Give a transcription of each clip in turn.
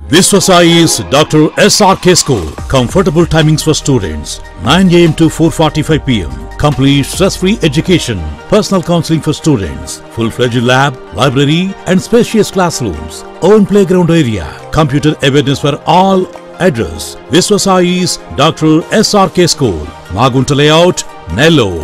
Viswasai is Dr. SRK School. Comfortable timings for students 9 am to 4:45 pm. Complete stress-free education, personal counseling for students, full-fledged lab, library, and spacious classrooms. Own playground area, computer awareness for all. Address: Viswasai is Dr. SRK School, Magunta Layout, Nellore.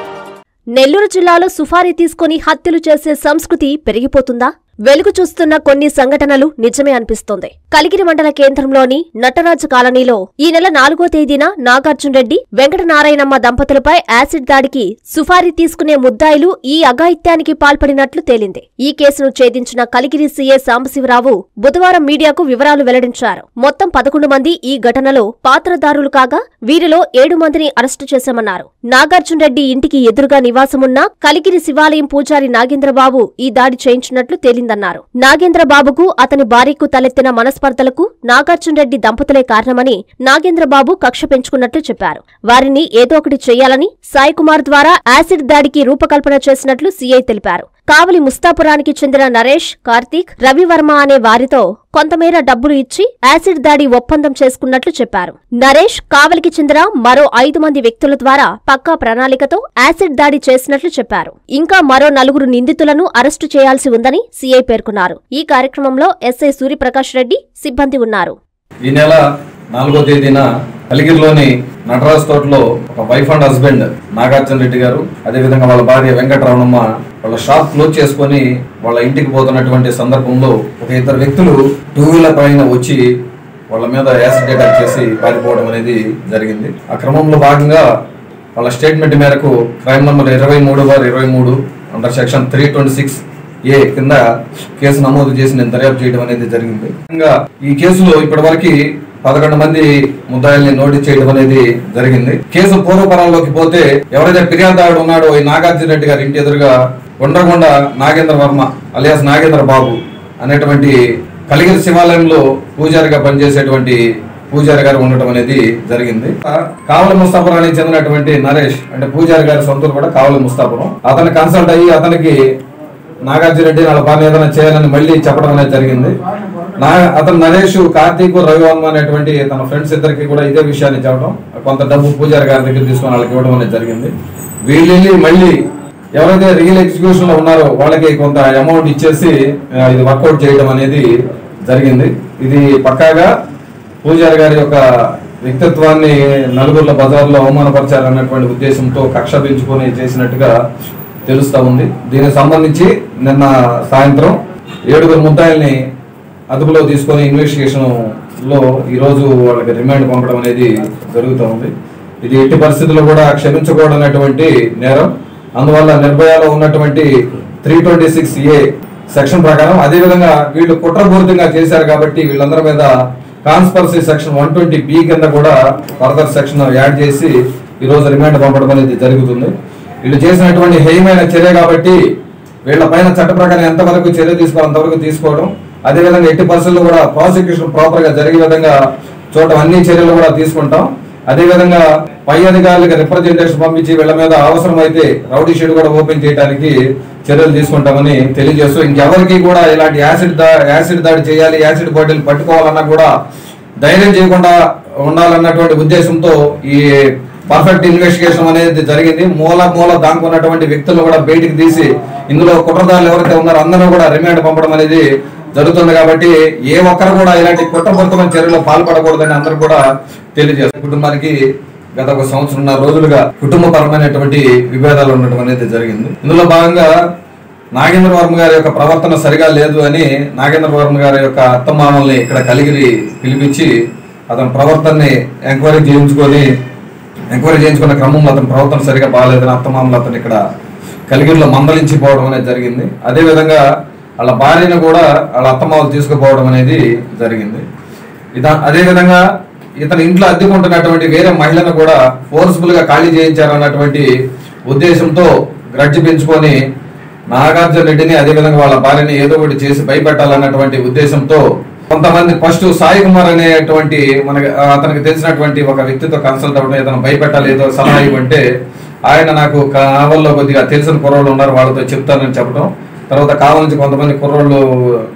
Nellore జిల్లాలో సుఫారీ తీసుకొని హత్యలు చేసే సంస్కృతి పెరిగిపోతుందా వెలుగు చూస్తున్న కొన్ని సంఘటనలు నిజమే అనిపిస్తోంది కలిగిరి మండల కేంద్రంలోని నటరాజు కాలనీలో ఈ నెల నాలుగో తేదీన నాగార్జున రెడ్డి వెంకటనారాయణమ్మ దంపతులపై యాసిడ్ దాడికి సుఫారీ తీసుకునే ముద్దాయిలు ఈ అఘాయిత్యానికి పాల్పడినట్లు తేలింది ఈ కేసును ఛేదించిన కలిగిరి సీఏ సాంబశివరావు బుధవారం మీడియాకు వివరాలు వెల్లడించారు మొత్తం పదకొండు మంది ఈ ఘటనలో పాత్రదారులు కాగా వీరిలో ఏడు మందిని అరెస్టు చేశామన్నారు నాగార్జున రెడ్డి ఇంటికి ఎదురుగా నివాసమున్న కలిగిరి శివాలయం పూజారి నాగేంద్రబాబు ఈ దాడి చేయించినట్లు తేలిందన్నారు నాగేంద్రబాబుకు అతని భార్యకు తలెత్తిన మనస్పర్ధలకు నాగార్జున రెడ్డి దంపతులే కారణమని నాగేంద్రబాబు కక్ష పెంచుకున్నట్లు చెప్పారు వారిని ఏదో ఒకటి చేయాలని సాయి కుమార్ ద్వారా యాసిడ్ దాడికి రూపకల్పన చేసినట్లు సీఐ తెలిపారు కావలి ముస్తాపురానికి చెందిన నరేష్ కార్తీక్ రవివర్మ అనే వారితో కొంతమేర డబ్బులు ఇచ్చి యాసిడ్ దాడి ఒప్పందం చేసుకున్నట్లు చెప్పారు నరేష్ కావలికి చెందిన మరో ఐదు మంది వ్యక్తుల ద్వారా పక్కా ప్రణాళికతో యాసిడ్ దాడి చేసినట్లు చెప్పారు ఇంకా మరో నలుగురు నిందితులను అరెస్టు చేయాల్సి ఉందని సీఐ పేర్కొన్నారు ఈ కార్యక్రమంలో ఎస్ఐ సూర్యప్రకాష్ రెడ్డి సిబ్బంది ఉన్నారు ఈ నెల నాలుగో తేదీన కలిగిరిలోని నటరాజ్ తోటలో ఒక wife and husband Nagarjuna Reddy garu అదేవిధంగా వాళ్ళ భార్య వెంకటరమణమ్మ వాళ్ళ షాప్ క్లోజ్ చేసుకొని వాళ్ళ ఇంటికి పోతున్నటువంటి సందర్భంలో ఒక ఇద్దరు వ్యక్తులు టూ వీలర్ పైన వచ్చి వాళ్ళ మీద యాసిడ్ అటాక్ చేసి పారిపోవడం అనేది జరిగింది ఆ క్రమంలో భాగంగా వాళ్ళ స్టేట్మెంట్ మేరకు క్రైమ్ నంబర్ ఇరవై మూడు బార్ ఇరవై మూడు under section three twenty six A కింద కేసు నమోదు చేసి నేను దర్యాప్తు చేయడం అనేది జరిగింది ఇంకా ఈ కేసులో ఇప్పటివరకు పదకొండు మంది ముద్దాయిల్ని నోటీస్ చేయడం అనేది జరిగింది కేసు పూర్వపరాల్లోకి పోతే ఎవరైతే ఫిర్యాదుదారుడు ఉన్నాడో ఈ నాగార్జున రెడ్డి గారి ఇంటి ఎదురుగా కొండకొండ నాగేంద్ర వర్మ అలియాస్ నాగేంద్ర బాబు అనేటువంటి కలిగిరి శివాలయంలో పూజారిగా పనిచేసేటువంటి పూజారి గారు ఉండటం అనేది జరిగింది కావలి ముస్తాపురానికి చెందినటువంటి నరేష్ అంటే పూజారి గారి సొంతూరు కూడా కావలి ముస్తాపురం అతను కన్సల్ట్ అయ్యి అతనికి నాగార్జున రెడ్డి వాళ్ళ పని ఏదైనా చేయాలని మళ్ళీ చెప్పడం అనేది జరిగింది నా అతను నరేష్ కార్తీక్ రవివర్మ అనేటువంటి తన ఫ్రెండ్స్ ఇద్దరికి కూడా ఇదే విషయాన్ని చెప్పడం కొంత డబ్బు పూజారి గారి దగ్గర తీసుకొని వాళ్ళకి ఇవ్వడం అనేది జరిగింది వీళ్ళు వెళ్ళి మళ్ళీ ఎవరైతే రియల్ ఎగ్జిక్యూషన్ లో ఉన్నారో వాళ్ళకి కొంత అమౌంట్ ఇచ్చేసి ఆ, ఇది వర్కౌట్ చేయడం అనేది జరిగింది ఇది పక్కాగా పూజారి గారి యొక్క వ్యక్తిత్వాన్ని నలుగురుల బజార్లో అవమానపరిచారన్నటువంటి ఉద్దేశంతో కక్ష పెంచుకొని చేసినట్టుగా తెలుస్తా ఉంది దీనికి సంబంధించి నిన్న సాయంత్రం ఏడుగురు ముద్దాయిల్ని అదుపులో తీసుకొని ఇన్వెస్టిగేషన్ లో ఈ రోజు వాళ్ళకి రిమాండ్ పంపడం అనేది జరుగుతూ ఉంది ఇది ఎట్టి పరిస్థితుల్లో కూడా క్షమించకూడనటువంటి నేరం అందువల్ల నిర్భయాలో ఉన్నటువంటి three twenty six A section ప్రకారం అదే విధంగా వీళ్ళు కుట్రపూరితంగా చేశారు కాబట్టి వీళ్ళందరి మీద conspiracy section one twenty B కింద కూడా ఫర్దర్ సెక్షన్ యాడ్ చేసి ఈ రోజు రిమాండ్ పంపడం అనేది జరుగుతుంది వీళ్ళు చేసినటువంటి హేయమైన చర్య కాబట్టి వీళ్ళ పైన చట్ట ప్రకారం ఎంతవరకు చర్య తీసుకోవాలి అంతవరకు తీసుకోవడం అదేవిధంగా ఎట్టి పరిస్థితుల్లో కూడా ప్రాసిక్యూషన్ ప్రాపర్ గా జరిగే విధంగా చూడటం అన్ని చర్యలు కూడా తీసుకుంటాం అదేవిధంగా పై అధికారులకు రిప్రజెంటేషన్ పంపించి వీళ్ళ మీద అవసరమైతే రౌడీ షీట్ కూడా ఓపెన్ చేయడానికి చర్యలు తీసుకుంటామని తెలియజేస్తూ ఇంకెవరికి కూడా ఇలాంటి యాసిడ్ దా యాసిడ్ దాడి చేయాలి యాసిడ్ బాటిల్ పట్టుకోవాలన్నా కూడా ధైర్యం చేయకుండా ఉండాలన్నటువంటి ఉద్దేశంతో ఈ పర్ఫెక్ట్ ఇన్వెస్టిగేషన్ అనేది జరిగింది మూల మూల దాంకున్నటువంటి వ్యక్తులను కూడా బయటికి తీసి ఇందులో కుట్రదారులు ఎవరైతే ఉన్నారో అందరూ కూడా రిమాండ్ పంపడం అనేది జరుగుతుంది కాబట్టి ఏ ఒక్కరు కూడా ఇలాంటి కుట్రపూరితమైన చర్యలో పాల్పడకూడదని అందరూ కూడా తెలియజేస్తారు కుటుంబానికి గత ఒక సంవత్సరంన్నర రోజులుగా కుటుంబపరమైనటువంటి విభేదాలు ఉండటం అనేది జరిగింది ఇందులో భాగంగా నాగేంద్ర వర్మ గారి యొక్క ప్రవర్తన సరిగా లేదు అని నాగేంద్ర వర్మ గారి యొక్క అత్తమామల్ని ఇక్కడ కలిగిరి పిలిపించి అతని ప్రవర్తనని ఎంక్వైరీ చేయించుకొని ఎంక్వైరీ చేయించుకున్న క్రమంలో అతని ప్రవర్తన సరిగా బాగాలేదని అత్తమామలు అతను ఇక్కడ కలిగిరిలో మందలించిపోవడం అనేది జరిగింది అదే విధంగా వాళ్ళ భార్యను కూడా వాళ్ళ అత్తమామలు తీసుకుపోవడం అనేది జరిగింది ఇదా అదే విధంగా ఇతని ఇంట్లో అద్దెకుంటున్నటువంటి వేరే మహిళను కూడా ఫోర్స్ఫుల్ గా ఖాళీ చేయించారన్నటువంటి ఉద్దేశంతో గ్రడ్జి పెంచుకొని నాగార్జున రెడ్డిని అదేవిధంగా వాళ్ళ భార్యని ఏదో ఒకటి చేసి భయపెట్టాలన్నటువంటి ఉద్దేశంతో కొంతమంది ఫస్ట్ సాయి కుమార్ అనేటువంటి మనకి ఆ, అతనికి తెలిసినటువంటి ఒక వ్యక్తితో కన్సల్ట్ అవ్వడం ఏదైనా భయపెట్టాలి ఏదో సలహా ఇవ్వంటే ఆయన నాకు కావల్లో కొద్దిగా తెలిసిన కుర్రోళ్ళు ఉన్నారు వాళ్ళతో చెప్తానని చెప్పడం తర్వాత కావాల నుంచి కొంతమంది కుర్రోళ్ళు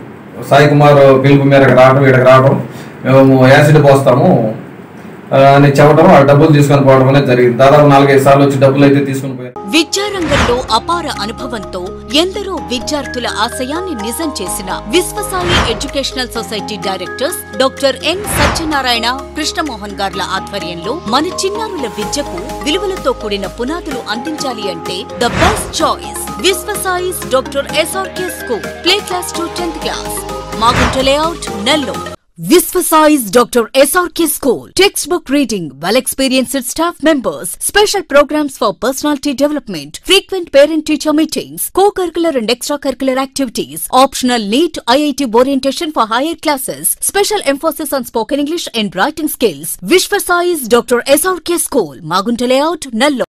సాయి కుమార్ పిలుపు మేరకు రావడం ఇక్కడికి రావడం మేము యాసిడ్ పోస్తాము ఆ, అని చెప్పడం ఆ డబ్బులు తీసుకొని పోవడం అనేది జరిగింది దాదాపు నాలుగైదు సార్లు వచ్చి డబ్బులు అయితే తీసుకొని పోయారు విద్యారంగంలో అపార అనుభవంతో ఎందరో విద్యార్థుల ఆశయాన్ని నిజం చేసిన Vishwasai educational society directors doctor N Satyanarayana Krishnamohan గార్ల ఆధ్వర్యంలో మన చిన్నారుల విద్యకు విలువలతో కూడిన పునాదులు అందించాలి అంటే the best choice Vishwasai's doctor SRK school play class to tenth class Magunta layout Nellore Visvasize Dr. SRK School. Textbook reading, well experienced staff members, special programs for personality development, frequent parent teacher meetings, co curricular and extracurricular activities, optional NEET IIT orientation for higher classes, special emphasis on spoken English and writing skills. Visvasize Dr. SRK School, Magunta Layout, Nallo.